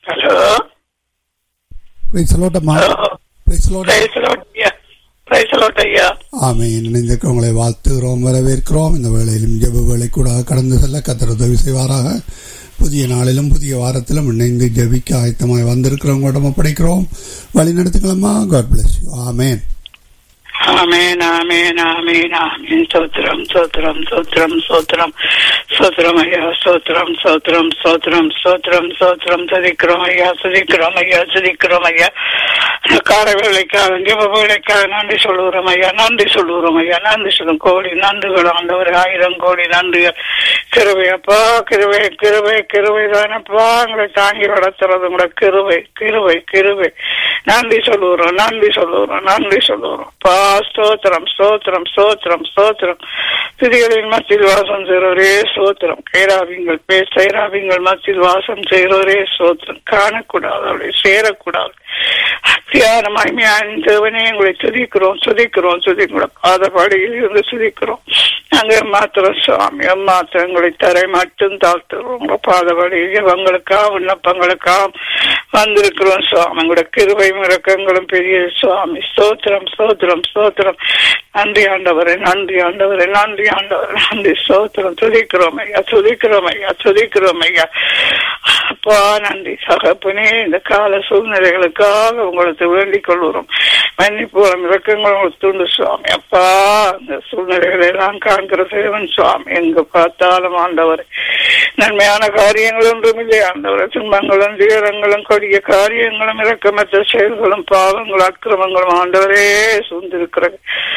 Hello praise லோட்டம்மா praise Lord praise Lord ஐயா praise Lord amen ஆமென் இணைந்திருக்க உங்களை வாழ்த்துகிறோம் வரவேற்கிறோம் இந்த வேளையிலும் ஜெப வேலை கூட கடந்து செல்ல கத்தர் உதவி செய்வாராக புதிய நாளிலும் புதிய வாரத்திலும் இணைந்து ஜெபிக்க ஆயத்தமாய் வந்திருக்கிறவங்களிடம் ஒப்படைக்கிறோம் வழி நடத்துக்கலாமா God bless you amen amen amen amen amen சோத்திரம் சோத்திரம் சோத்திரம் சோத்திரம் சோத்திரம் ஐயா சோத்திரம் சோத்திரம் சோத்திரம் சோத்திரம் சோத்திரம் சதிக்கிறோம் ஐயா சதிக்கிறோம் ஐயா சதிக்கிறோம் ஐயா கால வேலைக்காக ஜெப வேலைக்காக நன்றி சொல்லுகிறோம் ஐயா நன்றி சொல்லுகிறோம் ஐயா நன்றி சொல்லும் கோடி நன்றிகள் ஆண்டவர் ஆயிரம் கோடி நன்றிகள் கிருவை அப்பா கிருவை கிருவை கிருவை தானப்பா உங்களை தாங்கி வளர்த்துறது உங்களோட கிருவை கிருவை கிருவை நன்றி சொல்லுகிறோம் நன்றி சொல்லுகிறோம் நன்றி சொல்லுகிறோம் பா ஸ்தோத்திரம் ஸ்தோத்திரம் ஸ்தோத்திரம் ஸ்தோத்திரம் திதிகளின் மத்தியில் வாசம் செய்கிறவரே ஸ்தோத்திரம் கேராவிங்கள் பே சைராவிங்கள் மத்தியில் வாசம் செய்கிறவரே ஸ்தோத்திரம் காணக்கூடாது அவளை சேரக்கூடாது அத்தியான மகிமையான தேவனே உங்களை துதிக்கிறோம் துதிக்கிறோம் துதிக்கூட பாதபாடியில் இருந்து துதிக்கிறோம் நாங்க மாத்திரம் சுவாமி மாத்திரம் எங்களை தரை மட்டும் தாழ்த்துறோம் உங்க பாதபாடியில் இவங்களுக்கா விண்ணப்பங்களுக்கா வந்திருக்கிறோம் சுவாமி உங்களோட கிருபை மிரக்கங்களும் பெரிய சுவாமி ஸ்தோத்திரம் ஸ்தோத்திரம் ஸ்தோத்திரம் நன்றி ஆண்டவரே நன்றி ஆண்டவரே நன்றி ஆண்டவரே நன்றி ஸ்தோத்திரம் துதிக்கிறோம் ஐயா துதிக்கிறோம் ஐயா துதிக்கிறோம் ஐயா அப்பா நன்றி சகப்பனே இந்த கால சூழ்நிலைகளுக்காக உங்களுக்கு வேண்டிக் கொள்கிறோம் மன்னிப்போம் இறக்கங்கள் உங்களுக்கு துண்டு சுவாமி அப்பா அந்த சூழ்நிலைகளை எல்லாம் காண்கிற தேவன் சுவாமி எங்க பார்த்தாலும் ஆண்டவர் நன்மையான காரியங்கள் ஒன்றும் இல்லை ஆண்டவர் துன்பங்களும் துயரங்களும் கொடிய காரியங்களும் இறக்கமற்ற செயல்களும் பாவங்களும் அக்கிரமங்களும் ஆண்டவரே சூழ்ந்திருக்கிறது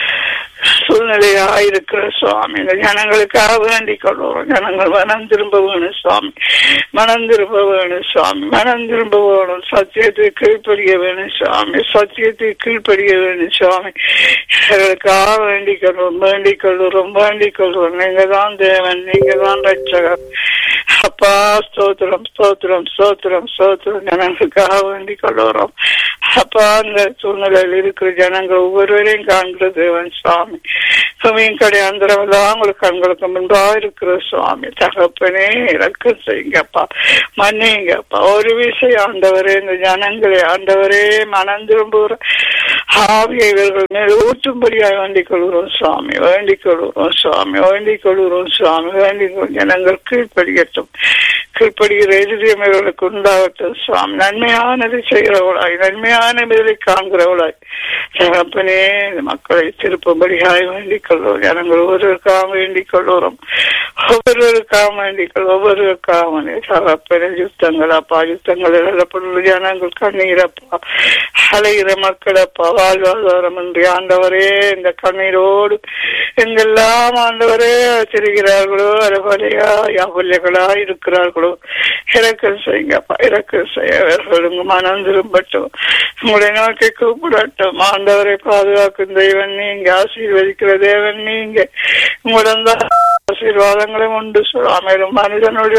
சூழ்நிலையா இருக்கிற சுவாமி இந்த ஜனங்களுக்காக வேண்டிக் கொள்வோம் ஜனங்கள் மனம் திரும்ப வேணும் சுவாமி மனம் திரும்ப வேணும் சுவாமி மனம் திரும்ப வேணும் சத்தியத்தை கீழ்ப்படிய வேணும் சுவாமி சத்தியத்தை கீழ்ப்படிய வேணும் சுவாமி எங்களுக்காக வேண்டிக் கொள்வோம் வேண்டிக் கொள்வோம் வேண்டிக் கொள்வோம் நீங்க தான் தேவன் நீங்க தான் ரட்சகர் அப்பா ஸ்தோத்திரம் ஸ்தோத்திரம் ஸ்தோத்திரம் ஸ்தோத்திரம் ஜனங்களுக்காக வேண்டிக் கொள்ளுறோம் அப்பா அந்த சூழ்நிலையில் இருக்கிற ஜனங்கள் ஒவ்வொருவரையும் காண்கிற தேவன் சுவாமி சுமையின் கடையாந்திரமெல்லாம் உங்களுக்கு கண்களுக்கு முன்பாக இருக்கிற சுவாமி தகப்பனே இறக்கம் செய்யுங்கப்பா மன்னிங்கப்பா ஒரு விஷயம் ஆண்டவரே இந்த ஜனங்களை ஆண்டவரே மனம் திரும்புகிற ஆவியை இவர்கள் மேல் ஊற்றும்படியாக வேண்டிக் கொள்கிறோம் சுவாமி வேண்டிக் கொள்கிறோம் சுவாமி வேண்டிக் கொள்கிறோம் சுவாமி வேண்டிக் கொள் ஜனங்கள் கீழ்ப்படுகட்டும் கீழ்ப்படுகிற இருதயம் இவர்களுக்கு உண்டாகட்டும் சுவாமி நன்மையானது செய்கிறவளாய் நன்மையான இதை காண்கிறவளாய் தகப்பனே இந்த மக்களை திருப்பும்படியாய் வேண்டிக் கொள்வோம் ஜனங்கள் ஒவ்வொருவருக்காக வேண்டிக் கொள்வோம் ஒவ்வொருவருக்காக வேண்டிக் கொள்வோம் ஒவ்வொருவருக்காக தகப்பனே யுத்தங்கள் அப்பா யுத்தங்கள் எழுதப்பட்டுள்ள ஜனங்கள் கண்ணீரப்பா அலைகிற மக்களப்பா வாழ்வாதாரம் என்று ஆண்டவரே இந்த கண்ணீரோடு எங்கெல்லாம் ஆண்டவரே திரிகிறார்களோ அரபலையா யாவல்யங்களா இருக்கிறார்களோ இறக்கம் செய்யுங்கப்பா இறக்கம் செய்ய அவர்களுங்க மனம் திரும்பட்டும் உங்களை நோக்கி கூப்பிடட்டும் ஆண்டவரை பாதுகாக்கும் தெய்வன் நீங்க ஆசீர்வதிக்கிற தேவன் நீங்க உங்களிடம் தான் ஆசீர்வாதங்களும் உண்டு சொல்லாமலும் மனிதனுடைய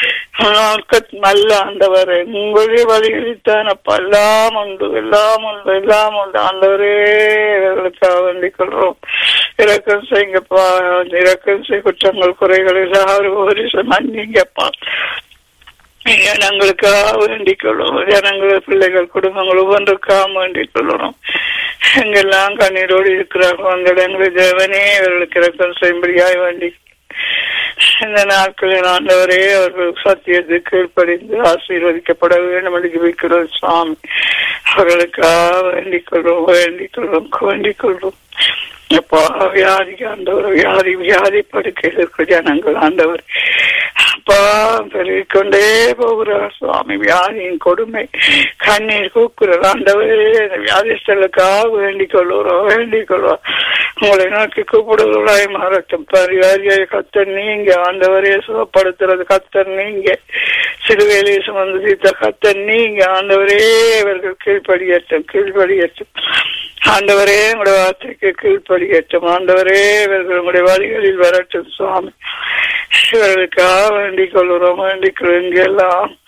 நல்ல ஆண்டவரே உங்களுடைய வழிகளித்தான் அப்ப எல்லாம் உண்டு எல்லாம் உண்டு எல்லாம் உண்டு ஆண்டவரே இவர்களுக்காக வேண்டிக் கொள்றோம் இறக்கம் செய்யுங்கப்பா இறக்கம் செய் குற்றங்கள் குறைகள் எல்லாரும் ஒரு மன்னிங்கப்பா ஜனங்களுக்காக வேண்டிக் கொள்ளும் ஜனங்கள் பிள்ளைகள் குடும்பங்கள் ஒவ்வொன்றுக்காக வேண்டிக் கொள்ளணும் எங்கெல்லாம் கண்ணீரோடு இருக்கிறார்கள் அந்த இடங்களில் தேவனே இவர்களுக்கு இறக்கம் செய்யும்படியாய் வேண்டி இந்த நாட்களில் ஆண்டவரே அவர்கள் சத்தியத்துக்கு கீழ்ப்படிந்து ஆசீர்வதிக்கப்பட வேண்டும் என்று ஜெபிக்கிறோம் சுவாமி அவர்களுக்காக வேண்டிக் கொள்வோம் வேண்டிக் கொள்வோம் வேண்டிக் கொள்வோம் அப்பா வியாதி ஆண்டவர் வியாதி வியாதி படுக்கையில் இருக்கிற ஜனங்கள் ஆண்டவர் அப்பா பெருகிக்கொண்டே போகிறார் சுவாமி வியாதியின் கொடுமை கண்ணீர் கூக்குறது ஆண்டவரே இந்த வியாதிஸ்தர்களுக்காக வேண்டிக் கொள்ளுறோம் வேண்டிக் கொள்வோம் உங்களை நோக்கி கூப்பிடுவதாய் மாறட்டும் பரிவாரியாய் கத்தர் நீங்க ஆண்டவரே சுகப்படுத்துறது கத்தர் நீங்க சிறுவேலை சுமந்து சீத்த கத்தர் நீங்க ஆண்டவரே இவர்கள் கீழ்படியட்டும் கீழ்படியட்டும் ஆண்டவரே உங்களுடைய வார்த்தைக்கு கீழ்ப்படியட்டும் ஆண்டவரே இவர்கள் உங்களுடைய வழிகளில் வரட்டும் சுவாமி இவர்களுக்காக வேண்டிக் கொள்கிறோம் வேண்டிக் கொள்ளுங்க எல்லாம்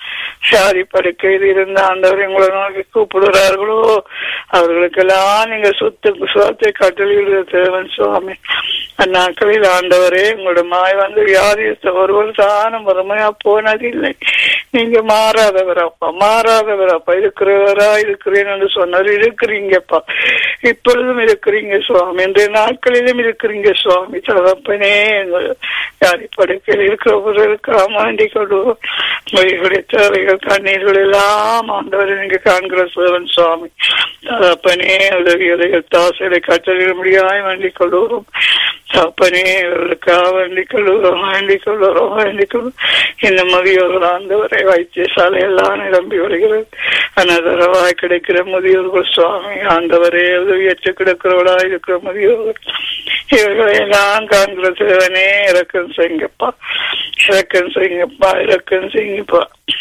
சாதி படுக்கையில் இருந்த ஆண்டவர் உங்களை நோக்கி கூப்பிடுகிறார்களோ அவர்களுக்கெல்லாம் நீங்க சொத்து சுகத்தை கட்டளையிடுற தேவன் சுவாமி அந்நாட்களில் ஆண்டவரே உங்களோட மாய் வந்து வியாதியத்தை ஒருவர் தானும் வறுமையா போனதில்லை நீங்க மாறாதவர் அப்பா மாறாதவர் அப்பா இருக்கிறவரா இருக்கிறேன் என்று சொன்னார் இருக்கிறீங்கப்பா இப்பொழுதும் இருக்கிறீங்க சுவாமி இன்றைய நாட்களிலும் இருக்கிறீங்க சுவாமி தகப்பனே யாரி படுக்கையில் இருக்கிறவர்களுக்கு வேண்டிக் கொள்வோம் மொழிகளுடைய தேவைகள் கண்ணீர்கள் எல்லாம் ஆண்டவர் நீங்க காண்கிற சிவன் சுவாமி தகப்பனே உதவிகளை தாசலை கட்டளிட முடியாய் வேண்டிக் கொள்வோம் தகப்பனே இவர்களுக்காக வேண்டிக் கொள்வோம் வேண்டிக் கொள்வோம் வேண்டிக் கொள்வோம் இந்த முதியோர்கள் ஆண்டவரை வைத்தியசாலை எல்லாம் நிரம்பி வருகிறது அனதரவாய் கிடைக்கிற முதியோர்கள் சுவாமி ஆண்டவரே உதவியற்று கிடக்கிறவளா இருக்கிற முதியோர்கள் இவர்களை எல்லாம் காண்கிற சிவனே இறக்கம் செய்யுங்கப்பா இறக்கம் செய்யுங்கப்பா இறக்கம் செய்யுங்கப்பா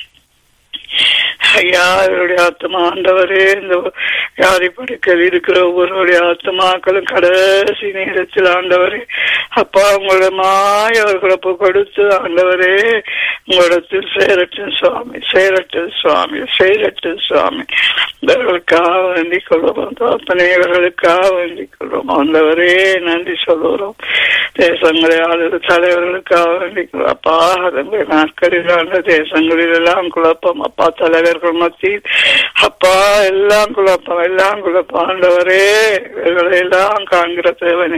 ஐயா இவருடைய ஆத்மா ஆண்டவரே இந்த யாரை படுக்கையில் இருக்கிற ஒவ்வொருடைய ஆத்மாக்களும் கடைசி நேரத்தில் ஆண்டவரே அப்பா உங்களோட மாய அவர்களை கொடுத்து ஆண்டவரே உங்களிடத்தில் சேரட்டும் சுவாமி சேரட்டும் சுவாமி சேரட்டும் சுவாமி இவர்களுக்காக வேண்டிக் கொள்வோம் தோப்பனை இவர்களுக்காக வேண்டிக் கொள்வோம் ஆண்டவரே நன்றி சொல்லுறோம் தேசங்களை ஆளுநர் தலைவர்களுக்காக வேண்டிக் கொள்வோம் அப்பா அதனுடைய நாட்களில் ஆண்ட தேசங்களில் எல்லாம் குழப்பம் அப்பா தலைவர்கள் மத்தியில் அப்பா எல்லாம் குழப்பம் எல்லாம் குழப்பம் ஆண்டவரே இவர்களை எல்லாம் காண்கிற தேவனை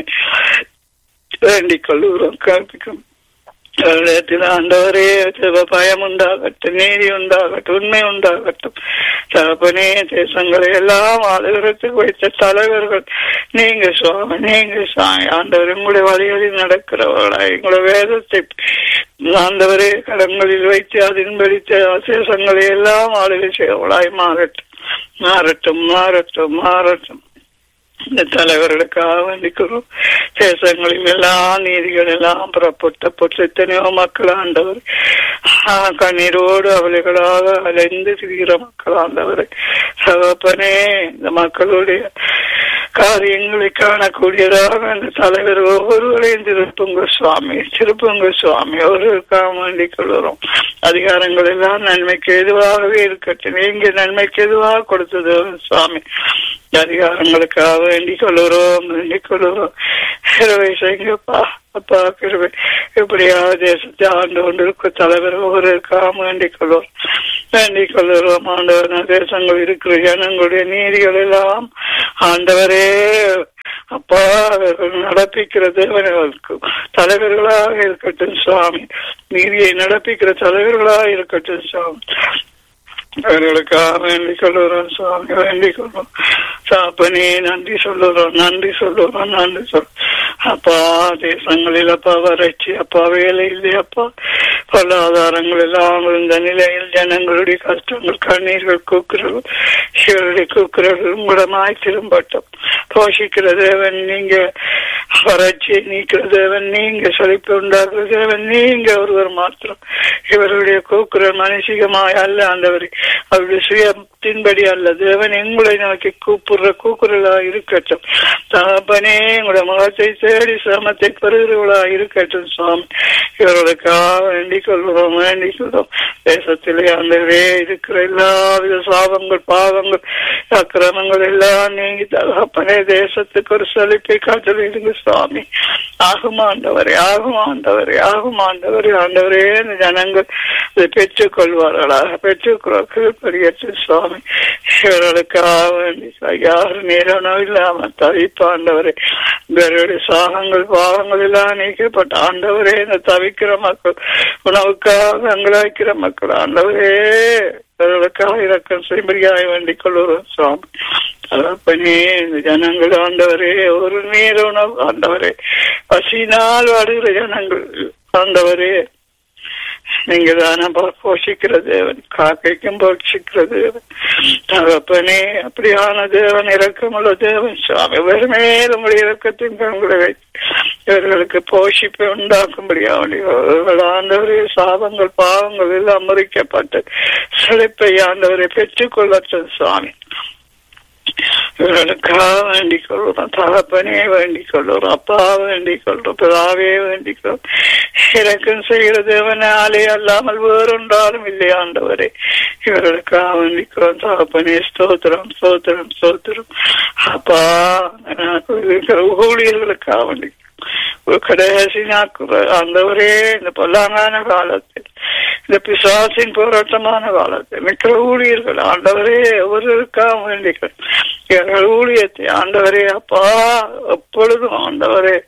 வேண்டிக் கொள்ளுகிறோம் கற்பிக்கும் இடத்தில் ஆண்டவரே சிவ பயம் உண்டாகட்டும் நீதி உண்டாகட்டும் உண்மை உண்டாகட்டும் தகப்பனே தேசங்களை எல்லாம் ஆளுகிறதுக்கு வைத்த தலைவர்கள் நீங்க சுவாமி நீங்க சுவாமி ஆண்டவர் உங்களுடைய வழிகளில் நடக்கிறவர்களா எங்களுடைய வேதத்தை ஆண்டவரே கடங்களில் வைத்து அதன்படி தேசங்களை எல்லாம் ஆளுகை செய்வர்களாய் மாறட்டும் மாறட்டும் மாறட்டும் மாறட்டும் இந்த தலைவர்களுக்காக வேண்டிக்கிறோம் தேசங்களில் எல்லாம் நீதிகள் எல்லாம் புறப்பட்ட எத்தனையோ மக்கள் ஆண்டவர் கண்ணீரோடு அவளைகளாக அலைந்து திரிகிற மக்கள் ஆண்டவர் சகப்பனே இந்த மக்களுடைய காரியங்களை காணக்கூடியதாக அந்த தலைவர் ஒவ்வொருவரையும் திருப்புங்க சுவாமி திருப்புங்க சுவாமி ஒருவருக்காக வேண்டிக் கொள்கிறோம் அதிகாரங்கள் எல்லாம் நன்மைக்கு எதுவாகவே இருக்கட்டும் நீங்க நன்மைக்கு எதுவாக கொடுத்தது சுவாமி அதிகாரங்களுக்காக வேண்டிக் கொள்ளுறோம் வேண்டிக் கொள்ளுறோம் கிருவை செய்யுங்கப்பா அப்பா கிருவை எப்படியாவது தேசத்தை ஆண்டு கொண்டிருக்க தலைவர் ஒவ்வொருக்காக வேண்டிக் கொள்வோம் வேண்டிக் கொள்ளுறோம் ஆண்டவர் தேசங்கள் இருக்கிற ஜனங்களுடைய நீதிகள் எல்லாம் ஆண்டவரே அப்பா அவர்கள் நடப்பிக்கிற தேவனவர்களுக்கு தலைவர்களாக இருக்கட்டும் சுவாமி நீதியை நடப்பிக்கிற தலைவர்களாக இருக்கட்டும் சுவாமி அவர்களுக்காக வேண்டிக் கொள்ளுறோம் சுவாமி வேண்டிக் கொள்வோம் சாப்பனே நன்றி சொல்லுறோம் நன்றி சொல்லுறோம் நன்றி சொல் அப்பா தேசங்களில் அப்பா வறட்சி அப்பா வேலை இல்லையப்பா பொருளாதாரங்கள் எல்லாம் இந்த நிலையில் ஜனங்களுடைய கஷ்டங்கள் கண்ணீர்கள் கூக்குறல் இவருடைய கூக்குறல் உங்களமாய் திரும்பட்டும் போஷிக்கிற தேவன் நீங்க வறட்சியை நீக்கிற தேவன் நீங்க செழிப்பு உண்டாக்குற தேவன் நீங்க ஒருவர் மாத்திரம் இவருடைய கூக்குரல் மனுஷிகமாய் அல்ல ஆண்டவர் அவருடைய சுயத்தின்படி அல்ல தேவன் எங்களை நோக்கி கூப்பிடுற கூக்குரலா இருக்கட்டும் தகப்பனே உங்களோட முகத்தை தேடி சிரமத்தை பெறுகிறவளா இருக்கட்டும் சுவாமி இவர்களுக்காக வேண்டிக் கொள்கிறோம் வேண்டிக் கொள்கிறோம் தேசத்திலே ஆண்டவரே இருக்கிற எல்லா வித சாபங்கள் பாவங்கள் அக்கிரமங்கள் எல்லாம் நீங்கி தகப்பனே தேசத்துக்கு ஒரு செழிப்பை காட்டலிடுங்க சுவாமி ஆகும் ஆண்டவரே ஆகும் ஆண்டவரே ஆகும் ஆண்டவரே ஆண்டவரே இந்த ஜனங்கள் இதை பெற்றுக் கொள்வார்களாக பெற்றுக்கிறோம் கீழ்படியற்று சுவாமி இவர்களுக்காக வேண்டி யார் நேரம் இல்லாம தவிப்பு ஆண்டவரே இவருடைய சாகங்கள் பாவங்கள் எல்லாம் நீக்கப்பட்ட ஆண்டவரே இந்த தவிக்கிற மக்கள் உணவுக்காக அங்கலாய்க்கிற மக்கள் ஆண்டவரே இவர்களுக்காக இறக்கம் செய்யும்படியாக வேண்டிக் கொள்ளுறோம் சுவாமி தகப்பனே இந்த ஜனங்கள் ஆண்டவரே ஒரு நீர் உணவு ஆண்டவரே பசினால் வாடுகிற ஜனங்கள் ஆண்டவரே நீங்க தானே போஷிக்கிற தேவன் காக்கைக்கும் போஷிக்கிற தேவன் தகப்பனே அப்படியான தேவன் இறக்கமுள்ள தேவன் சுவாமி வெறுமேல் உங்களுடைய இறக்கத்தின் கண்களை வைத்து இவர்களுக்கு போஷிப்பை உண்டாக்கும்படியாக ஆண்டவரே சாபங்கள் பாவங்கள் எல்லாம் முறிக்கப்பட்டு செழிப்பை ஆண்டவரை பெற்றுக்கொள்ளட்டும் சுவாமி இவர்களுக்காக வேண்டிக் கொள்கிறோம் தகப்பனே வேண்டிக் கொள்கிறோம் அப்பா வேண்டிக் கொள்கிறோம் பிதாவே வேண்டிக் கொள்கிறோம் இறக்கம் செய்கிற தேவனாலே அல்லாமல் வேறொன்றாலும் இல்லை ஆண்டவரே இவர்களுக்காக வேண்டிக்கிறோம் தகப்பனே ஸ்தோத்திரம் ஸ்தோத்திரம் ஸ்தோத்திரம் அப்பா இருக்கிற ஊழியர்களுக்காக வேண்டி ஒரு கடைசி நாட்கள் ஆண்டவரே இந்த பொல்லாங்கான காலத்தில் இந்த பிசாசின் போராட்டமான காலத்தில் மிக்க ஊழியர்கள் ஆண்டவரே ஒவ்வொருக்காக வேண்டிகள் எங்கள் ஊழியத்தை ஆண்டவரே அப்பா எப்பொழுதும் ஆண்டவரே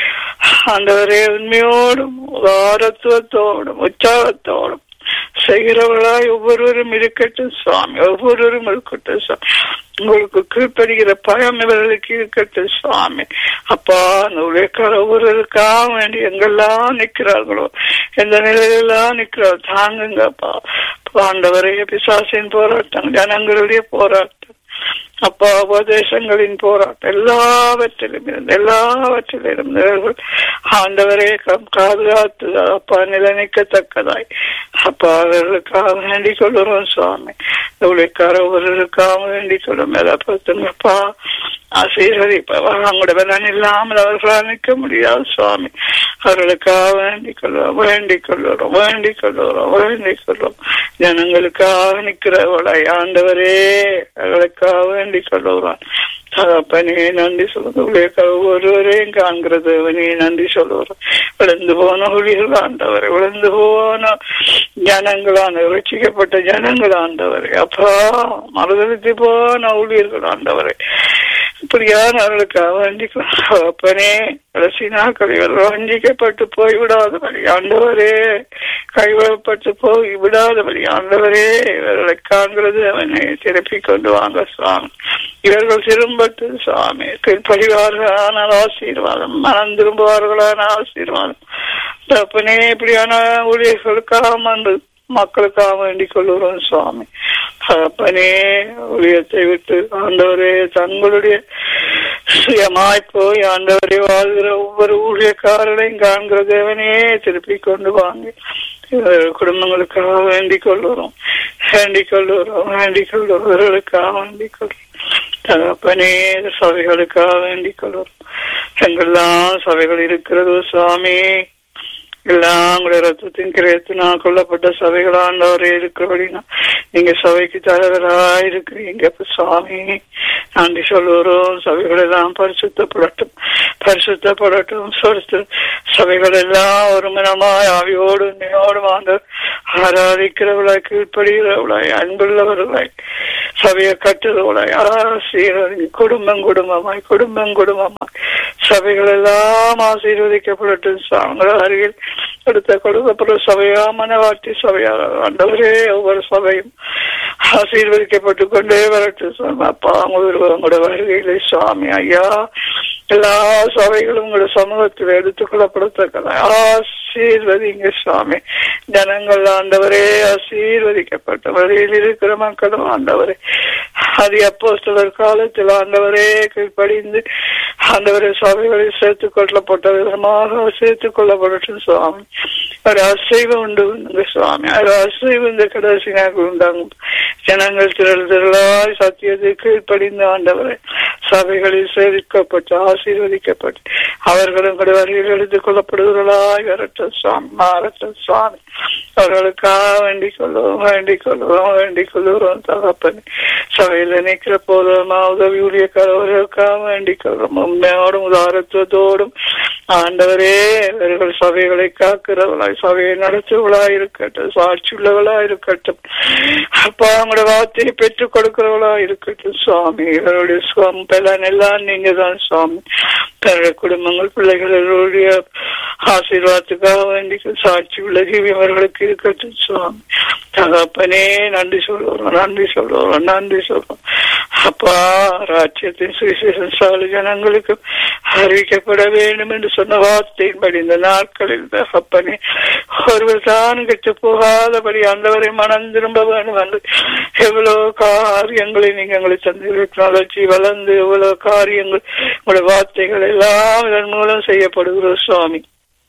ஆண்டவரே உண்மையோடும் ஆரத்துவத்தோடும் உற்சாகத்தோடும் செய்கிறவர்களாய் ஒவ்வொருவரும் இருக்கட்டும் சுவாமி ஒவ்வொருவரும் இருக்கட்டும் சுவாமி உங்களுக்கு கீழ்ப்படுகிற பயம் இவர்களுக்கு இருக்கட்டும் சுவாமி அப்பா அந்த உழைக்கார ஒவ்வொருவருக்காக வேண்டி எங்கெல்லாம் நிற்கிறார்களோ எந்த நிலையிலெல்லாம் நிற்கிறார் தாங்குங்கப்பா ஆண்டவரே பிசாசின் போராட்டம் ஜனங்களுடைய போராட்டம் அப்பா உபதேசங்களின் போராட்டம் எல்லாவற்றிலும் இருந்து எல்லாவற்றிலும் இருந்தவர்கள் ஆண்டவரே பாதுகாத்து அப்பா நிலநிற்கத்தக்கதாய் அப்பா அவர்களுக்காக வேண்டிக் கொள்ளுறோம் சுவாமி உழைக்கார ஒருவருக்காக வேண்டிக் கொள்ளும் பத்துங்கப்பா ஆசீர்வதிப்பவர் அவங்களோட பலன் இல்லாமல் அவர்களால் நிற்க முடியாது சுவாமி அவர்களுக்காக வேண்டிக் கொள்வோம் வேண்டிக் கொள்ளுறோம் வேண்டிக் கொள்ளுறோம் வேண்டிக் கொள்வோம் ஜனங்களுக்காக நிற்கிறவளை ஆண்டவரே அவர்களுக்காக வேண்டிக் கொள்ளுகிறான் தகப்பனே நன்றி சொல்லுங்க ஒருவரையும் காண்கிறது அவனே நன்றி சொல்லுகிறோம் விழுந்து போன ஒளிகள் ஆண்டவரை விழுந்து போன ஜனங்களான ரட்சிக்கப்பட்ட ஜனங்கள் ஆண்டவரை அப்பா மறுதளித்து போன ஊழியர்கள் ஆண்டவரை இப்படியான அவர்களுக்காக வேண்டிக்கலாம் அப்பனே கடைசி நாட்கள் இவர்கள் வஞ்சிக்கப்பட்டு போய்விடாதபடி ஆண்டவரே கைவிடப்பட்டு போய் விடாதபடி ஆண்டவரே இவர்களை காண்கிறது அவனை திருப்பி கொண்டு வாங்க சுவாமி இவர்கள் திரும்பட்டு சுவாமி கீழ்ப்படிவார்களான ஆசீர்வாதம் மனம் திரும்புவார்களான ஆசீர்வாதம் தப்பனே இப்படியான ஊழியர்களுக்காக வந்து மக்களுக்காக வேண்டிக் கொள்கிறோம் சுவாமி தகப்பனே ஊழியத்தை விட்டு ஆண்டவரே தங்களுடைய சுயமாய் போய் ஆண்டவரை வாழ்கிற ஒவ்வொரு ஊழியக்காரரையும் காண்கிற தேவனே திருப்பி கொண்டு வாங்க குடும்பங்களுக்காக வேண்டிக் கொள்ளுறோம் வேண்டிக் கொள்ளுறோம் வேண்டிக் கொள்ளுறவர்களுக்காக வேண்டிக் கொள்ளுறோம் தகப்பனே சபைகளுக்காக வேண்டிக் கொள்ளுறோம் எங்கெல்லாம் சபைகள் இருக்கிறதோ சுவாமி எல்லாம் உங்களுடைய ரத்தத்தின் கிரயத்தினா கொல்லப்பட்ட சபைகள் ஆண்டவரே இருக்கிறபடினா நீங்க சபைக்கு தலைவராக இருக்கிறீங்க சுவாமி நன்றி சொல்லுறோம் சபைகள் எல்லாம் பரிசுத்தப்படட்டும் பரிசுத்தப்படட்டும் சொத்து சபைகள் எல்லாம் ஒரு மனமாய் ஆவியோடு உண்மையோடு ஆண்டு ஆராதிக்கிறவளாய் கீழ்ப்படுகிறவளாய் அன்புள்ளவர்களாய் சபையை கட்டுறவளாய் ஆசீர்வதி குடும்பம் குடும்பமாய் குடும்பம் குடும்பமாய் சபைகள் எல்லாம் ஆசீர்வதிக்கப்படட்டும் சாங்கள அருகில் அடுத்த கொடுக்கப்படுற சபையா மனவாட்டி சபையா ஆண்டவரே ஒவ்வொரு சபையும் ஆசீர்வதிக்கப்பட்டு கொண்டே வரட்டும் சுவாமி அப்பா உங்களோட வருகையிலே சுவாமி ஐயா எல்லா சபைகளும் உங்களோட சமூகத்தில் எடுத்துக் கொள்ளப்படத்தக்க ஆசீர்வதிங்க சுவாமி ஜனங்கள் ஆண்டவரே ஆசீர்வதிக்கப்பட்ட வழியில் இருக்கிற மக்களும் ஆண்டவரே அது அப்போ சிலர் காலத்தில் ஆண்டவரே கீழ்ப்படிந்து ஆண்டவரே சபைகளில் சேர்த்துக் கொள்ளப்பட்ட விதமாக சேர்த்துக் கொள்ளப்படட்டும் சுவாமி ஒரு அசைவு உண்டு சுவாமி ஒரு அசைவு இந்த கடைசி நாட்கள் உண்டாகும் ஜனங்கள் திரள் திரளாய் சத்தியத்தை கீழ்ப்படிந்து ஆண்டவரை சபைகளில் சேர்க்கப்பட்டு ஆசீர்வதிக்கப்பட்டு அவர்களும் கூட வரியில் எடுத்துக் கொள்ளப்படுகிறாய் வரட்டும் சுவாமி மாறட்டும் சுவாமி அவர்களுக்காக வேண்டிக் கொள்வோம் வேண்டிக் கொள்வோம் வேண்டிக் கொள்கிறோம் தகப்பன் சபையில நிற்கிற போதுமா உதவி ஊழியக்காரர்களுக்காக வேண்டிக் கொள்வோம் உண்மையோடும் உதாரத்துவத்தோடும் ஆண்டவரே இவர்கள் சபைகளை காக்கிறவளாய் சபையை நடத்துவளாய் இருக்கட்டும் சாட்சி உள்ளவளா இருக்கட்டும் அப்பா அவங்களோட வார்த்தையை பெற்றுக் கொடுக்கிறவளா இருக்கட்டும் சுவாமி இவருடைய சுவாமி பலன் எல்லாம் நீங்க தான் சுவாமி தன்னுடைய குடும்பங்கள் பிள்ளைகளுடைய ஆசீர்வாதத்துக்காக வேண்டி சாட்சி உள்ள ஜீவி அவர்களுக்கு இருக்கட்டும் சுவாமி தகப்பனே நன்றி சொல்லுவோம் நன்றி சொல்லுவோம் நன்றி சொல்லுவோம் அப்பா ராஜ்யத்தின் சுவிசேஷம் சாலு ஜனங்களுக்கு அறிவிக்கப்பட வேண்டும் என்று சொன்ன வார்த்தையின்படி இந்த நாட்களில் தகப்பனே ஒருவர் தான் கெட்டு போகாதபடி அந்தவரை மனம் திரும்ப வேண்டும் என்று எவ்வளவு காரியங்களை நீங்க எங்களை தந்து டெக்னாலஜி வளர்ந்து எவ்வளவு காரியங்கள் உங்களுடைய வார்த்தைகள் எல்லாம் இதன் மூலம் செய்யப்படுகிற சுவாமி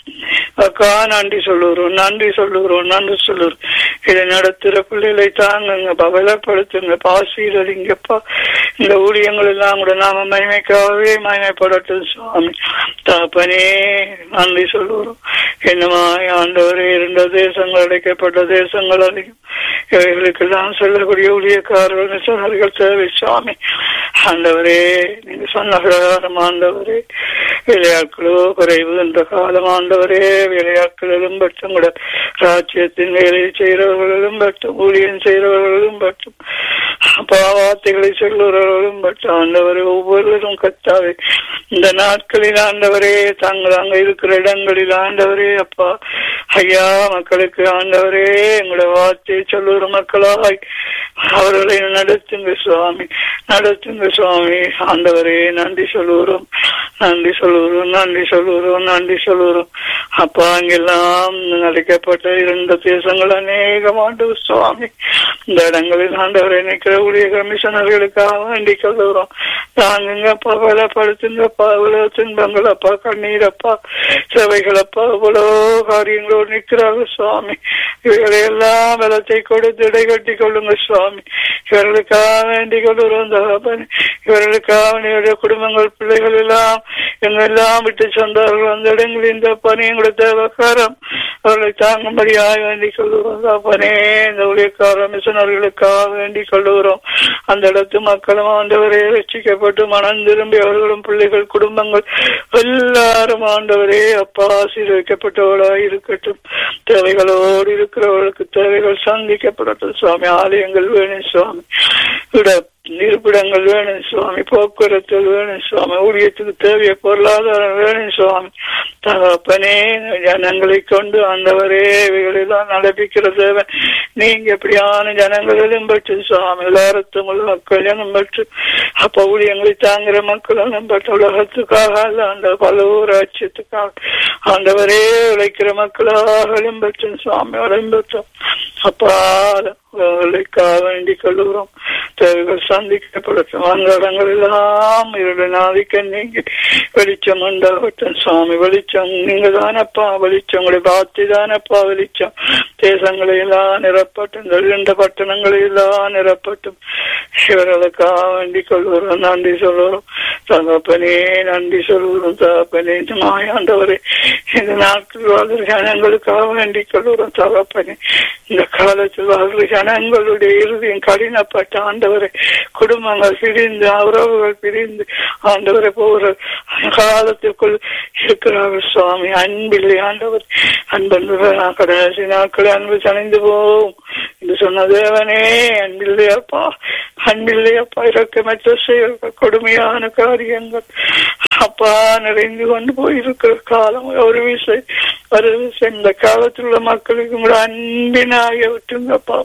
அக்கா நன்றி சொல்லுறோம் நன்றி சொல்லுறோம் நன்றி சொல்லுறோம் இதை நடத்துற பிள்ளைகளை தாங்குங்க பவலப்படுத்துங்க பாசீரலிங்கப்பா இந்த ஊழியங்கள் எல்லாம் கூட நாம மகிமைக்காகவே மகிமைப்படட்டும் சுவாமி தாப்பனே நன்றி சொல்லுறோம் என்னமா ஆண்டவரே இருந்த தேசங்கள் அடைக்கப்பட்ட தேசங்கள் அதிகம் இவைகளுக்கெல்லாம் சொல்லக்கூடிய ஊழியக்காரர்கள் மிஷனர்கள் தேவை சுவாமி ஆண்டவரே நீங்க சொன்ன பிரகாரம் ஆண்டவரே விளையாட்களோ குறைவு என்ற காலம் ஆண்டவரே விளையாட்களிலும் பட்டும் கூட ராஜ்யத்தின் வேலையை செய்கிறவர்களும் பட்டும் ஊழியம் செய்கிறவர்களும் பட்டும் பாவார்த்தைகளை சொல்லுறவர்களும் பட்டும் ஆண்டவரே ஒவ்வொருவரும் கத்தாவே இந்த நாட்களில் ஆண்டவரே தாங்கள் அங்க இருக்கிற இடங்களில் ஆண்டவரே அப்பா ஐயா மக்களுக்கு ஆண்டவரே எங்களோட வார்த்தையை சொல்லுற மக்களாய் அவர்களை நடத்துங்க சுவாமி நடத்துங்க சுவாமி ஆண்டவரே நன்றி சொல்லுகிறோம் நன்றி சொல்லுகிறோம் நன்றி சொல்லுகிறோம் நன்றி சொல்லுகிறோம் அப்பா அங்கெல்லாம் அழைக்கப்பட்ட இரண்டு தேசங்கள் அநேகம் ஆண்டு சுவாமி இந்த இடங்களில் ஆண்டவரை நிற்கிற ஊழிய கமிஷனர்களுக்காக வேண்டிக் கொள்ளுகிறோம் தாங்குங்கப்பா பலப்படுத்துங்கப்பா இவ்வளவு துன்பங்களப்பா கண்ணீரப்பா சேவைகளப்பா இவ்வளவு காரியங்களோடு நிற்கிறார்கள் சுவாமி இவைகளை எல்லாம் பலத்தை கொடுத்து இடை கட்டி கொள்ளுங்க சுவாமி இவர்களுக்காக வேண்டிக் கொள்ளுகிறோம் தகப்பன் இவர்களுக்காக இவருடைய குடும்பங்கள் பிள்ளைகள் எல்லாம் எங்கெல்லாம் விட்டு சென்றார்கள் அந்த இடங்களில் இந்த பணி எங்களுடைய தேவக்காரம் அவர்களை தாங்கும்படியாக வேண்டிக் கொள்ளுகிறோம் தகப்பனே இந்த ஊழியக்கார மிஷனர்களுக்காக வேண்டிக் கொள்ளுகிறோம் அந்த இடத்து மக்களும் ஆண்டவரே ரசிக்கப்பட்டு மனம் திரும்பி அவர்களும் பிள்ளைகள் குடும்பங்கள் எல்லாரும் ஆண்டவரே அப்பா ஆசீர்வதிக்கப்பட்டவர்களாக இருக்கட்டும் தேவைகளோடு இருக்கிறவர்களுக்கு தேவைகள் சந்திக்கப்படட்டும் சுவாமி ஆலயங்கள் வேணும் சுவாமி இட இருப்பிடங்கள் வேணும் சுவாமி போக்குவரத்து வேணும் சுவாமி ஊழியத்துக்கு தேவைய பொருளாதாரம் வேணும் சுவாமி தகப்பனே ஜனங்களை கொண்டு ஆண்டவரே இவைகளெல்லாம் நடப்பிக்கிற தேவன் நீங்க எப்படியான ஜனங்களிலும் பற்று சுவாமி எல்லாரத்தும் உள்ள மக்கள் ஜனம் பற்று அப்ப ஊழியங்களை தாங்குற மக்கள் பற்ற உலகத்துக்காக அல்ல அந்த பல ஊராட்சியத்துக்காக ஆண்டவரே உழைக்கிற மக்களாக பற்று சுவாமி உடம்பற்றும் அப்பா அவர்களுக்காக வேண்டிக் கொள்ளுகிறோம் தேவைகள் சந்திக்கப்படட்டும் அந்த இடங்கள் எல்லாம் இருட நாளைக்கு நீங்க வெளிச்சம் உண்டாகட்டும் சுவாமி வெளிச்சம் நீங்க தானப்பா வெளிச்சம் உங்களை பார்த்து தானப்பா வெளிச்சம் தேசங்களை எல்லாம் நிரப்பட்டும் இந்த இரண்டு பட்டணங்களை எல்லாம் நிரப்பட்டும் இவர்களுக்காக வேண்டிக் கொள்கிறோம் நன்றி சொல்லுறோம் தகப்பனே நன்றி சொல்லுகிறோம் தகப்பனே மாயாண்டவரே இந்த நாட்கள் வாழ்கிற ஜனங்களுக்காக வேண்டிக் கொள்கிறோம் தகப்பனே இந்த காலத்தில் வாழ்கிற ஜனங்களுடைய இறுதியும் கடினப்பட்ட ஆண்டவரை குடும்பங்கள் பிரிந்து உறவுகள் பிரிந்து ஆண்டவரை போகிற காலத்திற்குள் இருக்கிறார்கள் சுவாமி அன்பில்லை ஆண்டவர் அன்பு கடைசி நாட்கள் அன்பு தணிந்து போகும் என்று சொன்ன தேவனே அன்பில்லையப்பா அன்பில்லையப்பா இறக்கமற்ற செயல்கள் கொடுமையான காரியங்கள் அப்பா நிறைந்து கொண்டு போயிருக்கிற காலம் ஒரு விசை ஒரு விசை இந்த காலத்தில் உள்ள மக்களுக்கு கூட அன்பினாக விட்டுங்கப்பா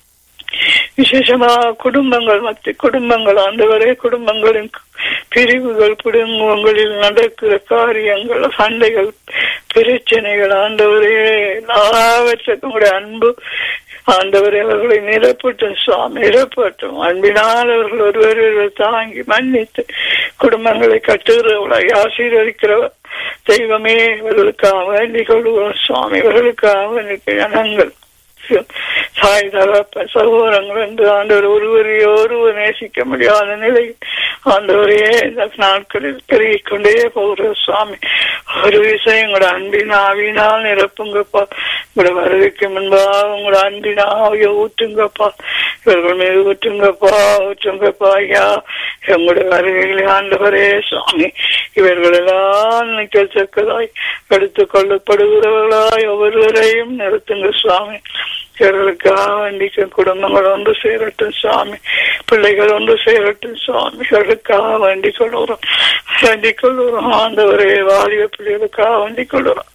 விசேஷமா குடும்பங்கள் மத்திய குடும்பங்கள் ஆண்டவரே குடும்பங்களின் பிரிவுகள் குடும்பங்களில் நடக்கிற காரியங்கள் சண்டைகள் பிரச்சனைகள் ஆண்டவரே எல்லாவற்றுக்கும் கூட அன்பு ஆண்டவர் அவர்களை நிரப்பட்டும் சுவாமி நிரப்பட்டும் அன்பினால் அவர்கள் ஒருவர் தாங்கி மன்னித்து குடும்பங்களை கட்டுகிறவர்களாய் ஆசீர்வதிக்கிறவர் தெய்வமே இவர்களுக்காக வேண்டிக் கொள்வோம் சுவாமி இவர்களுக்காக ஜனங்கள் தாய் தகப்ப சகோதரங்கள் என்று ஆண்டவர் ஒருவரை ஒருவர் நேசிக்க முடியாத நிலை ஆண்டவரே இந்த நாட்களில் பெருகிக் கொண்டே போகிற சுவாமி ஒரு விஷயம் உங்களோட அன்பின் ஆவினால் நிரப்புங்கப்பா உங்களோட வருகைக்கு முன்பாக உங்களோட அன்பின் ஆவிய ஊற்றுங்கப்பா இவர்கள் மீது ஊற்றுங்கப்பா ஊற்றுங்கப்பா ஐயா எங்களுடைய வருகைகளை ஆண்டவரே சுவாமி இவர்கள் எல்லாம் நிற்கத்தக்கதாய் எடுத்துக் கொள்ளப்படுகிறவர்களாய் ஒவ்வொருவரையும் நிறுத்துங்க சுவாமி இவர்களுக்காக வேண்டிக்க குடும்பங்கள் ஒன்று சேரட்டும் சுவாமி பிள்ளைகள் ஒன்று சேரட்டும் சுவாமி இவர்களுக்காக வேண்டிக் கொள்ளுறோம் வேண்டிக் கொள்ளுறோம் ஆண்டவரே வாலிப பிள்ளைகளுக்காக வேண்டிக் கொள்ளுறோம்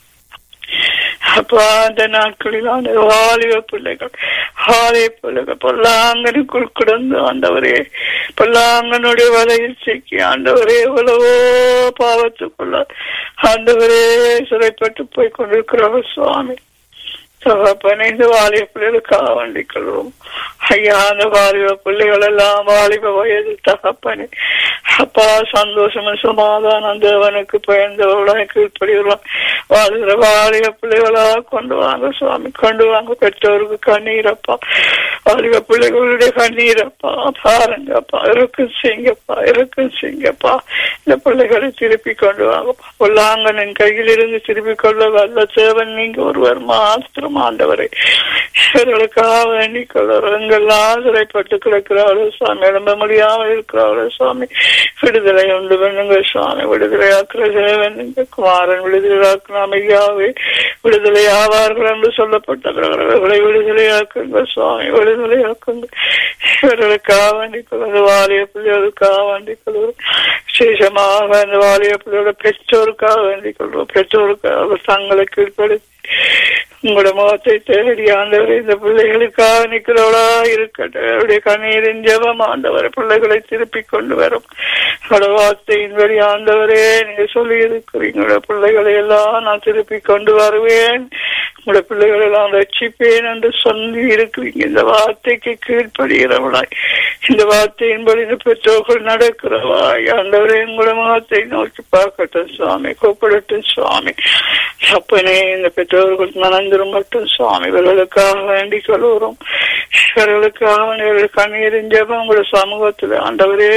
அப்பா அந்த நாட்களில் அந்த வாலிப பிள்ளைகள் வாலிப பிள்ளைகள் பொல்லாங்கனுக்குள் கிடந்து ஆண்டவரே பொல்லாங்கனுடைய வலையில் சிக்கி ஆண்டவரே எவ்வளவோ பாவத்துக்குள்ள ஆண்டவரே சிறைப்பட்டு போய் கொண்டிருக்கிறவர் சுவாமி தகப்பனை இந்த வாலிப பிள்ளைகளுக்காக வேண்டிக் கொள்வோம் ஐயா அந்த வாலிப பிள்ளைகள் எல்லாம் வாலிப வயது தகப்பனே அப்பா சந்தோஷமும் சமாதானம் தேவனுக்கு பயந்தவர்களாக கீழ்ப்படுகிறோம் வாழ்கிற வாலிப பிள்ளைகளா கொண்டு வாங்க சுவாமி கொண்டு வாங்க பெற்றோருக்கு கண்ணீரப்பா வாலிப பிள்ளைகளுடைய கண்ணீரப்பா பாருங்கப்பா இருக்கும் செய்யுங்கப்பா இருக்கும் செய்யுங்கப்பா இந்த பிள்ளைகளை திருப்பி கொண்டு வாங்கப்பா பொல்லாங்கனின் கையில் இருந்து திருப்பி கொள்ள வல்ல சேவன் நீங்க ஒருவர் மாத்திரம் ஆண்டவரை இவர்களுக்காக வேண்டிக் கொள்ளுறோம் எங்கெல்லாம் சிறைப்பட்டு கிடக்கிறாளோ சுவாமி எழும்ப முடியாமல் இருக்கிறாளோ சுவாமி விடுதலை உண்டு பண்ணுங்க சுவாமி விடுதலையாக்குற சேவன் இந்த குமாரன் விடுதலையாக்குன ஐயாவே விடுதலை ஆவார்கள் என்று சொல்லப்பட்டவர்களை விடுதலையாக்குங்க சுவாமி விடுதலையாக்குங்க இவர்களுக்காக வேண்டிக் கொள்வது வாலிய பிள்ளைகளுக்காக வேண்டிக் கொள்வது விசேஷமாக அந்த வாலிய பிள்ளையோட பெற்றோருக்காக வேண்டிக் கொள்வோம் பெற்றோருக்காக தங்களை கீழ்ப்படுத்தி உங்களோட முகத்தை தேடி ஆண்டவர் இந்த பிள்ளைகளுக்காக நிக்கிறவளா இருக்கட்டும் அவருடைய கண்ணீரின் ஜெபம் ஆண்டவர் பிள்ளைகளை திருப்பி கொண்டு வரும் அவரோட வார்த்தையின் வழி ஆண்டவரே நீங்க சொல்லி இருக்கிறீங்களோட பிள்ளைகளை எல்லாம் நான் திருப்பி கொண்டு வருவேன் உங்களோட பிள்ளைகளை எல்லாம் ரட்சிப்பேன் என்று சொல்லி இருக்கிறீங்க இந்த வார்த்தைக்கு கீழ்ப்படுகிறவளாய் இந்த வார்த்தையின்படி இந்த பெற்றோர்கள் நடக்கிறவாய் ஆண்டவரே உங்களோட முகத்தை நோக்கி பார்க்கட்டும் சுவாமி கூப்பிடட்டும் சுவாமி அப்பனே இந்த பெற்றோர்கள் மனந்திரும்பட்டும் சுவாமி இவர்களுக்காக வேண்டிக் கொள்வோம் இவர்களுக்காக இவர்கள் கண்ணீரின் ஜெபம் உங்களோட சமூகத்துல ஆண்டவரே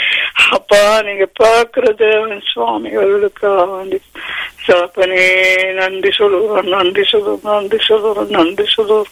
அப்பா நீங்க பார்க்கிற தேவன் சுவாமி இவர்களுக்காக வேண்டி சாப்பனே நன்றி சொல்லுவோம் நன்றி சொல்லுவோம் நன்றி சொல்லுவோம் நன்றி சொல்லுவோம்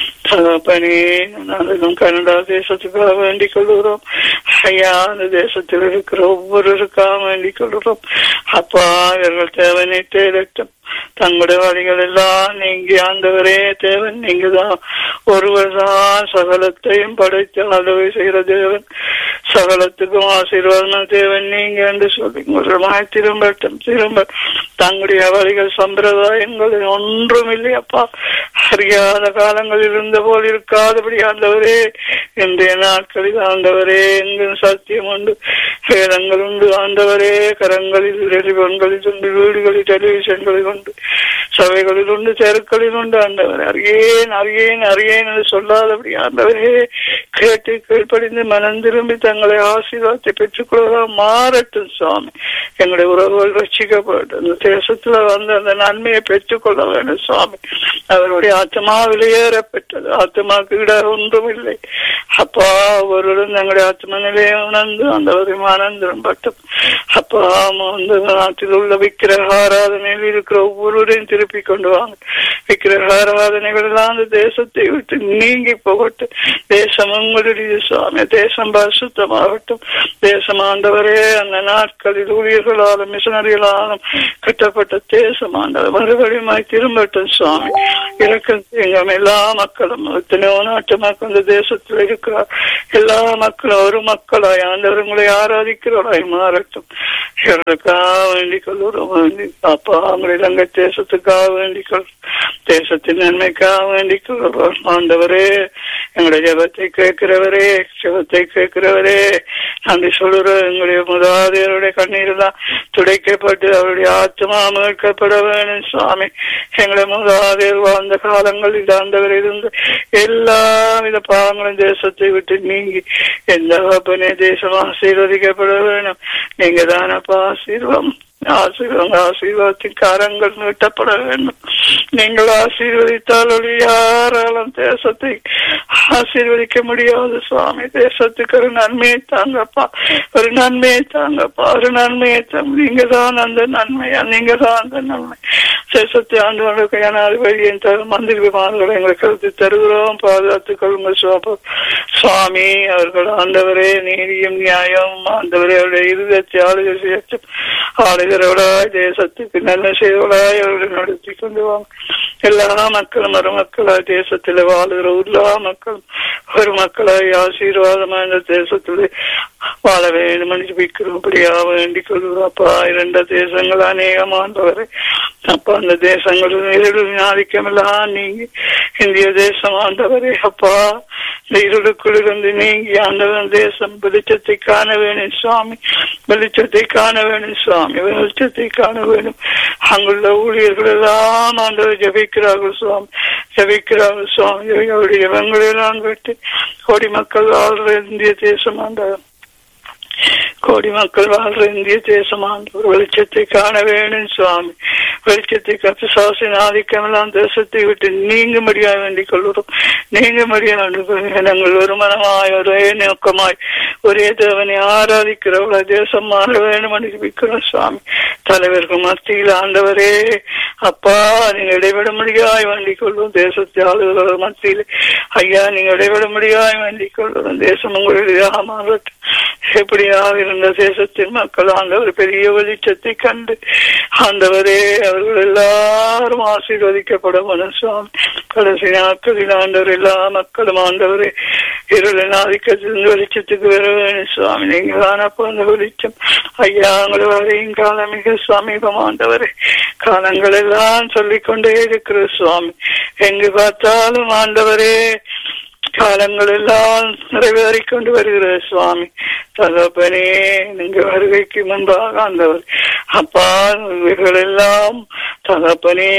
தகப்பனே நாங்களும் கனடா தேசத்துக்காக வேண்டிக் கொள்கிறோம் ஐயா அந்த தேசத்தில் இருக்கிற ஒவ்வொருவருக்காக வேண்டிக் கொள்கிறோம் அப்பா இவர்கள் தேவனை தேடட்டும் தங்களுடைய வழிகள் எல்லாம் நீங்க ஆண்டவரே தேவன் நீங்க தான் ஒருவர் தான் சகலத்தையும் படைத்து அளவை செய்கிற தேவன் சகலத்துக்கும் ஆசீர்வாதம் தேவன் நீங்க என்று சொல்லி உங்களுமாய் திரும்பட்டும் திரும்ப தங்களுடைய வழிகள் சம்பிரதாயங்கள் ஒன்றும் இல்லையப்பா அறியாத காலங்களில் இருந்த போல் இருக்காதபடி ஆண்டவரே இன்றைய நாட்களில் ஆண்டவரே எங்கும் சத்தியம் உண்டு வேதங்கள் உண்டு ஆண்டவரே கரங்களில் டெலிபோன்களில் உண்டு வீடுகளில் டெலிவிஷன்களில் உண்டு சபைகளில் உண்டு தெருக்களில் உண்டு ஆண்டவர் அறியேன் அறியேன் அறியேன் என்று சொல்லாதபடி ஆண்டவரே கேட்டு கீழ்ப்படிந்து மனம் திரும்பி தங்களை ஆசீர்வாதத்தை பெற்றுக்கொள்ளலாம் மாறட்டும் சுவாமி எங்களுடைய உறவுகள் ரட்சிக்கப்படட்டும் அந்த தேசத்துல வந்து அந்த நன்மையை பெற்றுக்கொள்ள வேண்டும் சுவாமி அவருடைய ஆத்மா வெளியேறப்பட்டது ஆத்மாக்கு இட ஒன்றும் இல்லை அப்பா ஒருவரும் தங்களுடைய ஆத்ம நிலையை உணர்ந்து அந்த ஒரு மனம் திரும்பட்டும் அப்பா அந்த நாட்டில் உள்ள விக்கிரக ஆராதனையில் இருக்கிற ஒவ்வொருவரையும் திருப்பி கொண்டு வாங்க விக்கிரக ஆராதனைகள் எல்லாம் அந்த தேசத்தை விட்டு நீங்கி போகட்டும் தேசம் உங்களுடைய சுவாமி தேசம் பரிசுத்தமாகட்டும் தேசம் ஆண்டவரே அந்த நாட்களில் ஊழியர்களாலும் மிஷனரிகளாலும் கட்டப்பட்ட தேசம் ஆண்டவர் மறுபடியும் திரும்பட்டும் சுவாமி இறக்கம் எங்கும் எல்லா மக்களும் எத்தனையோ நாட்டு மக்கள் இந்த தேசத்தில் இருக்கிறார் எல்லா மக்களும் ஒரு மக்களாய் ஆண்டவர் உங்களை ஆராதிக்கிறவராய் மாறட்டும் இவர்களுக்காக வேண்டிக் கொள்ளுறோம் அப்பா அவங்களை இலங்கை தேசத்துக்காக வேண்டிக் கொள் தேசத்தின் நன்மைக்காக வேண்டிக் கொள்கிறோம் ஆண்டவரே எங்களுடைய ஜபத்தை கேட்கிறவரே ஜபத்தை கேட்கிறவரே நன்றி சொல்லுறோம் எங்களுடைய முதாதையருடைய கண்ணீர் தான் துடைக்கப்பட்டு அவருடைய ஆத்மா மீட்கப்பட வேணும் சுவாமி எங்களை முதாதையர் வாழ்ந்த காலங்களில் ஆண்டவர் இருந்து எல்லா வித பாவங்களும் தேசத்தை விட்டு நீங்கி எந்த அப்பனே தேசம் ஆசீர்வதிக்கப்பட வேணும் நீங்க தானப்பா ஆசீர்வம் ஆசீர்வாங்க ஆசீர்வாதத்தின் காரங்கள் நீட்டப்பட வேண்டும் நீங்கள் ஆசீர்வதித்தால் ஒளி யாராலும் தேசத்தை ஆசீர்வதிக்க முடியாது சுவாமி தேசத்துக்கு ஒரு நன்மையை தாங்கப்பா ஒரு நன்மையை தாங்கப்பா ஒரு நன்மையை தாங்க நீங்க தான் அந்த நன்மையா நீங்க தான் அந்த நன்மை தேசத்தை ஆண்டு ஜனாதிபதியின் மந்திரி விமானங்களை எங்களுக்கு கருத்து தருகிறோம் பாதுகாத்துக் கொள்ளுங்க சுவாமி அவர்கள் ஆண்டவரே நீதியும் நியாயம் ஆண்டவரே அவருடைய இருதயத்தை ஆளுகை செய்யட்டும் ஆளுகிறவளாய் தேசத்துக்கு நல்ல செய்வளாய் அவர்கள் நடத்தி கொண்டு வாங்க எல்லா மக்களும் ஒரு மக்களாய் தேசத்தில் வாழுகிற எல்லா மக்களும் ஒரு மக்களாய் ஆசீர்வாதமா இந்த தேசத்தில் வாழ வேண்டும் என்று விற்கிறபடியா வேண்டிக் கொள்கிறோம்ப்பா இரண்டு தேசங்கள் அநேகமானவரை அப்பா அந்த தேசங்களில் ஆதிக்கம் எல்லாம் நீங்க இந்திய தேசம் ஆண்டவரே அப்பா இந்த இருளுக்குள் இருந்து நீங்கி ஆண்டவன் தேசம் வெளிச்சத்தை காண வேணும் சுவாமி வெளிச்சத்தை காண வேணும் சுவாமி வெளிச்சத்தை காண வேணும் அங்குள்ள ஊழியர்கள் எல்லாம் ஆண்டவர் ஜபிக்கிறார்கள் சுவாமி ஜபிக்கிறார்கள் சுவாமி அவருடைய ஜபங்களெல்லாம் கேட்டு கோடி மக்கள் வாழ்ற இந்திய தேசம் ஆண்டவர் கோடி மக்கள் வாழ்ற இந்திய தேசமான ஒரு வெளிச்சத்தை காண வேணும் சுவாமி வெளிச்சத்தை கத்து சாசின் ஆதிக்கமெல்லாம் தேசத்தை விட்டு நீங்க முடியா வேண்டிக் கொள்கிறோம் நீங்க முடியா நாங்கள் ஒரு மனமாய் ஒரே நோக்கமாய் ஒரே தேவனை ஆராதிக்கிறவள தேசம் மாற வேணும் அனுப்பிக்கிறோம் சுவாமி தலைவர்கள் மத்தியில் ஆண்டவரே அப்பா நீங்க இடைவிட முடியாய் வேண்டிக் கொள்வோம் தேசத்தை ஆளுநர்கள் மத்தியில் ஐயா நீங்க இடைவிட முடியாய் வேண்டிக் கொள்வோம் தேசம் உங்களுடைய மாறட்டும் எப்படியாக இருந்த தேசத்தின் மக்கள் ஆண்டவர் பெரிய வெளிச்சத்தை கண்டு ஆண்டவரே அவர்கள் எல்லாரும் ஆசீர்வதிக்கப்பட சுவாமி கடைசி நாட்களில் ஆண்டவர் எல்லா மக்களும் ஆண்டவரே இருளின் ஆதிக்கத்திலிருந்து வெளிச்சத்துக்கு வர வேணும் சுவாமி நீங்க தானப்போ அந்த வெளிச்சம் ஐயா உங்களை வரையும் காலம் மிக சமீபம் ஆண்டவரே காலங்கள் எல்லாம் சொல்லிக்கொண்டே இருக்கிற சுவாமி எங்கு பார்த்தாலும் ஆண்டவரே காலங்கள் எல்லாம் நிறைவேறிக் கொண்டு வருகிற சுவாமி தகப்பனே நீங்க வருகைக்கு முன்பாக ஆண்டவர் அப்பா இவைகள் எல்லாம் தகப்பனே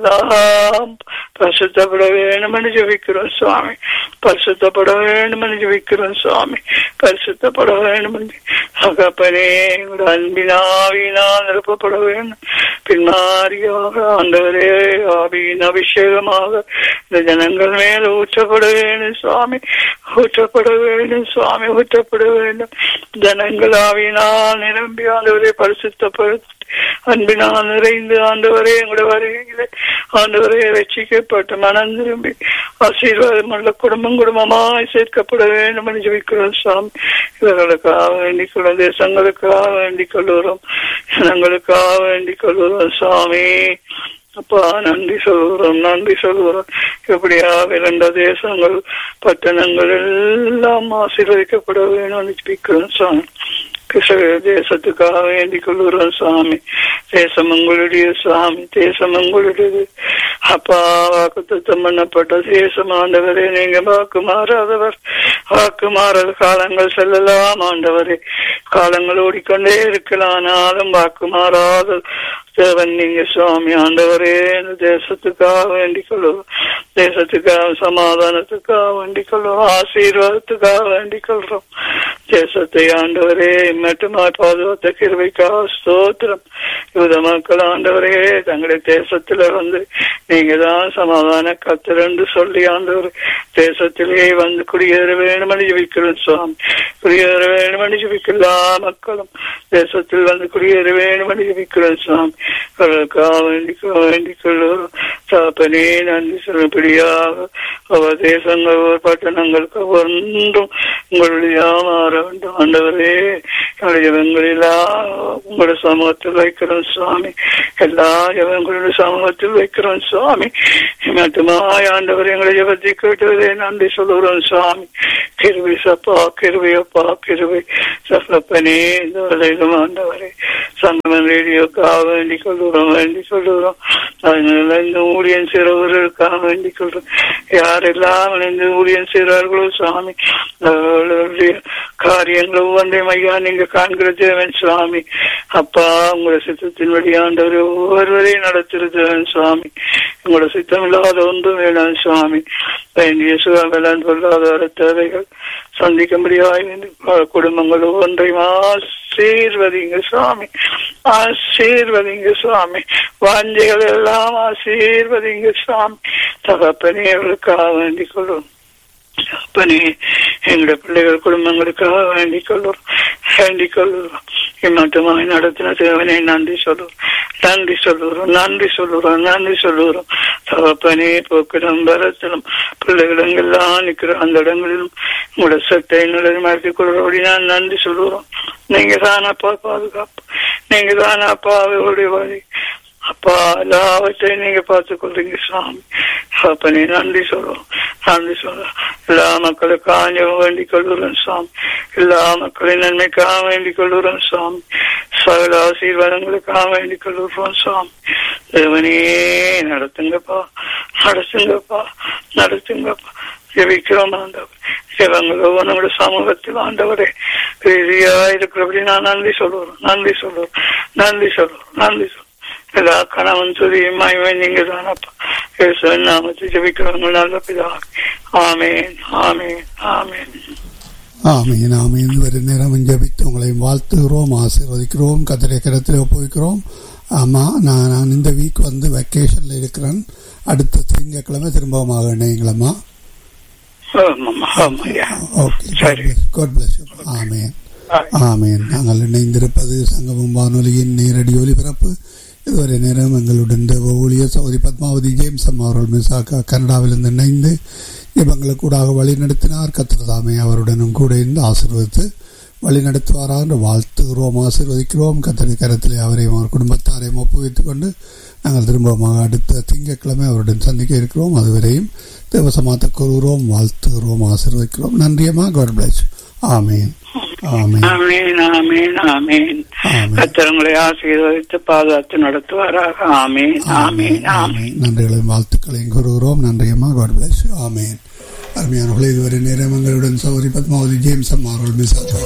எல்லாம் பரிசுத்தப்பட வேண்டும் என்று ஜபிக்கிறோம் சுவாமி பரிசுத்தப்பட வேண்டும் என்று ஜபிக்கிறோம் சுவாமி பரிசுத்தப்பட வேண்டும் என்று தகப்பனே எங்களோட அன்பினாவினால் நிரப்பப்பட வேண்டும் பின்மாரியாக ஆண்டவரே ஆவியின் அபிஷேகமாக இந்த ஜனங்கள் மேல் ஊற்றப்பட வேண்டும் சுவாமி ஊற்றப்பட வேண்டும் சுவாமி ஊற்றப்பட வேண்டும் ஜனங்கள் ஆவியினால் நிரம்பி ஆண்டவரை பரிசுத்தப்படுத்த அன்பினால் நிறைந்து ஆண்டவரே எங்களோட வருகையில ஆண்டவரே ரசிக்கப்பட்டு மனம் திரும்பி ஆசீர்வாதம் உள்ள குடும்பம் குடும்பமாய் சேர்க்கப்பட வேண்டும் என்று ஜெபிக்கிறோம் சாமி இவர்களுக்காக வேண்டிக் கொள்ளும் தேசங்களுக்காக வேண்டிக் கொள்ளுறோம் ஜனங்களுக்காக வேண்டிக் கொள்ளுறோம் சாமி அப்பா நன்றி சொல்கிறோம் நன்றி சொல்கிறோம் எப்படியா இரண்ட தேசங்கள் பட்டணங்கள் எல்லாம் ஆசீர்வதிக்கப்பட வேணும் ஜெபிக்கிறோம் சாமி தேசத்துக்காக வேண்டிக் கொள்கிறோம் சுவாமி தேசம் உங்களுடைய சுவாமி தேசம் உங்களுடையது அப்பா வாக்கு தத்தம் பண்ணப்பட்ட தேசம் ஆண்டவரே நீங்க வாக்கு மாறாதவர் வாக்கு மாறாத காலங்கள் செல்லலாம் ஆண்டவரே காலங்கள் ஓடிக்கொண்டே இருக்கலாம் ஆனாலும் வாக்கு மாறாத தேவன் நீங்க சுவாமி ஆண்டவரே இந்த தேசத்துக்காக வேண்டிக் கொள்ளுவோம் தேசத்துக்காக சமாதானத்துக்காக வேண்டிக் கொள்வோம் ஆசீர்வாதத்துக்காக வேண்டிக் கொள்றோம் தேசத்தை ஆண்டவரே மட்டுமாய் பாதுகாத்த கிருவைக்காக ஸ்தோத்திரம் யுத மக்கள் ஆண்டவரே தங்களுடைய தேசத்துல வந்து நீங்க தான் சமாதான கத்தர் என்று சொல்லி ஆண்டவர் தேசத்திலே வந்து குடியேற வேண்டும் என்று ஜபிக்கிறோம் சுவாமி குடியேற வேண்டும் என்று ஜபிக்கலா மக்களும் தேசத்தில் வந்து குடியேற வேண்டும் என்று ஜபிக்கிறோம் சுவாமி அவர்களுக்காக வேண்டிக் வேண்டிக் கொள்ளுவோம் சாப்பனே நன்றி சொல்லும்படியாக அவர் தேசங்கள் ஒரு பட்டணங்களுக்கு ஒன்றும் உங்களுடைய மாற வேண்டும் ஆண்டவரே என்னுடைய ஜபங்களெல்லாம் உங்களுடைய சமூகத்தில் வைக்கிறோம் சுவாமி எல்லா ஜபங்களுடைய சமூகத்தில் வைக்கிறோம் சுவாமி மட்டுமாய் ஆண்டவர் எங்களை ஜபத்தை கேட்டதே நன்றி சொல்லுகிறோம் சுவாமி கிருவி சப்பா கிருவி அப்பா கிருவி சப்பனே இந்த வேலையிலும் ஆண்டவரே சங்கமன் ரேடியோக்காக வேண்டிக் கொள்ளுகிறோம் வேண்டிக் கொள்ளுகிறோம் அதனால இந்த ஊழியன் சிறவர்களுக்காக வேண்டிக் கொள்றோம் யாரெல்லாம் இந்த ஊழியன் செய்கிறார்களோ சுவாமி அவர்களுடைய காரியங்கள் ஒவ்வொன்றையும் ஐயா நீங்க காண்கிற தேவன் சுவாமி அப்பா உங்களோட சித்தத்தின் வழியாண்டவர் ஒவ்வொருவரையும் நடத்துகிற தேவன் சுவாமி உங்களோட சித்தம் இல்லாத ஒன்றும் வேணாம் சுவாமி வேண்டிய சுகமெல்லாம் பொருளாதார தேவைகள் சந்திக்கும்படியாய் குடும்பங்கள் ஒவ்வொன்றையும் ஆசீர்வதிங்க சுவாமி ஆசீர்வதிங்க சுவாமி வாஞ்சைகள் எல்லாம் ஆசீர்வதிங்க சுவாமி தகப்பனே அவர்களுக்காக வேண்டிக் கொள்ளும் அப்பனே எங்களுடைய பிள்ளைகள் குடும்பங்களுக்காக வேண்டிக் கொள்ளும் வேண்டிக் கொள்ளுறோம் இம்மட்டுமாய் நடத்தின தேவனை நன்றி சொல்லுறோம் நன்றி சொல்லுறோம் நன்றி சொல்லுறோம் நன்றி சொல்லுறோம் தகப்பனே போக்கிடம் பரத்திலும் பிள்ளைகள் எங்கெல்லாம் நிற்கிற அந்த இடங்களிலும் உங்களோட சட்டை நிலைமாக்கி கொள்றபடி நான் நன்றி சொல்லுறோம் நீங்க தானப்பா பாதுகாப்பு நீங்க தானப்பா அவர்களுடைய வழி அப்பா எல்லாவற்றையும் நீங்க பார்த்து கொள்றீங்க சுவாமி அப்பனே நன்றி சொல்றோம் நன்றி சொல்றோம் எல்லா மக்களுக்காக வேண்டிக் கொள்கிறோம் சுவாமி எல்லா மக்களின் நன்மைக்காக வேண்டிக் கொள்கிறோம் சுவாமி சகல ஆசீர்வாதங்களுக்காக வேண்டிக் கொள்கிறோம் சுவாமி தேவனே நடத்துங்கப்பா நடத்துங்கப்பா நடத்துங்கப்பா ஜெபிக்கிறோம் ஆண்டவர் இவங்களோ நம்முடைய சமூகத்தில் ஆண்டவரே பெரியா இருக்கிறபடி நான் நன்றி சொல்லுவோம் நன்றி சொல்லுவோம் நன்றி சொல்லுவோம் நன்றி சொல்லுவோம் எல்லா கணவன் துதியும் மகிமை நீங்க தானப்பா இயேசுவின் நாமத்தை ஜெபிக்கிறவங்க நல்ல பிதா ஆமேன் ஆமேன் ஆமேன் ஆமீன் ஆமீன் ஒரு நேரம் ஜபித்து உங்களை வாழ்த்துகிறோம் ஆசீர்வதிக்கிறோம் கத்திரை கரத்தில் ஒப்புவிக்கிறோம் ஆமாம் நான் நான் இந்த வீக் வந்து வெக்கேஷனில் இருக்கிறேன் அடுத்த திங்கட்கிழமை திரும்பமாக இணைங்களம்மா ஆமாம்மா ஆமாய்யா ஓகே சரி. காட் பிளஸ் ஆமேன் ஆமேன் நாங்கள் இணைந்திருப்பது சங்கமம் வானொலியின் நேரடி ஒலிபரப்பு இதுவரை நேரம் எங்களுடன் தேவ ஊழியர் சௌரி பத்மாவதி ஜேம்ஸ் அம்மா அவர்கள் மிசாக்கா கனடாவிலிருந்து இணைந்து இவங்களுக்கு கூடாக வழி நடத்தினார் கத்திரதாமே அவருடனும் கூட இருந்து ஆசீர்வதித்து வழி நடத்துவாரா என்று வாழ்த்துகிறோம் ஆசீர்வதிக்கிறோம் கத்திரி கரத்திலே அவரையும் அவர் குடும்பத்தாரையும் ஒப்புவித்துக் கொண்டு நாங்கள் திரும்பமாக அடுத்த திங்கட்கிழமை அவருடன் சந்திக்க இருக்கிறோம் அதுவரையும் தேவசமாத்த கூறுகிறோம் வாழ்த்துகிறோம் ஆசீர்வதிக்கிறோம் நன்றியம்மா காட் பிளஸ் ஆமேன் ஆமேன் ஆமேன் ஆமேன் ஆமேன் ஆமேன் கத்தரங்களை ஆசீர்வதித்து பாதுகாத்து நடத்துவாராக ஆமேன் ஆமேன் ஆமேன் ஆமேன் நன்றிகளையும் வாழ்த்துக்களையும் கூறுகிறோம் நன்றியம்மா காட் பிளஸ் ஆமேன் அருமையானவர்களே இதுவரை நேரம் எங்களுடன் சௌரி பத்மாவதி ஜேம்ஸ் அம்மா அவர்கள் மிஸ்